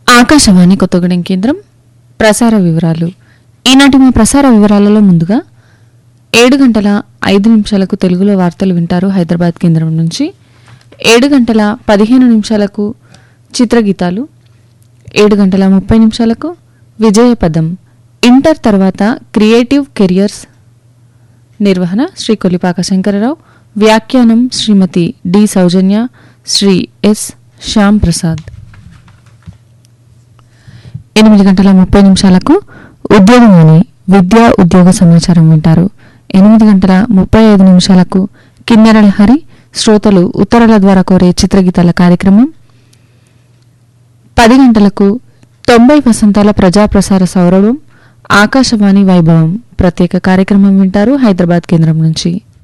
ఆకాశవాణి కొత్తగూడెం కేంద్రం ప్రసార వివరాలు ఈనాటి మా ప్రసార వివరాలలో ముందుగా ఏడు గంటల ఐదు నిమిషాలకు తెలుగులో వార్తలు వింటారు హైదరాబాద్ కేంద్రం నుంచి ఏడు గంటల పదిహేను నిమిషాలకు చిత్రగీతాలు ఏడు గంటల ముప్పై నిమిషాలకు విజయపదం ఇంటర్ తర్వాత క్రియేటివ్ కెరియర్స్ నిర్వహణ శ్రీ కొలిపాక శంకరరావు వ్యాఖ్యానం శ్రీమతి డి సౌజన్య శ్రీ ఎస్ శ్యామ్ ప్రసాద్ ఎనిమిది గంటల ముప్పై నిమిషాలకు ఉద్యోగమని విద్యా ఉద్యోగ సమాచారం వింటారు ఎనిమిది గంటల ముప్పై ఐదు నిమిషాలకు కిన్నెరల హరి శ్రోతలు ఉత్తరాల ద్వారా కోరే చిత్రగీతాల కార్యక్రమం పది గంటలకు తొంభై వసంతాల ప్రజాప్రసార సౌరభం ఆకాశవాణి వైభవం ప్రత్యేక కార్యక్రమం వింటారు హైదరాబాద్ కేంద్రం నుంచి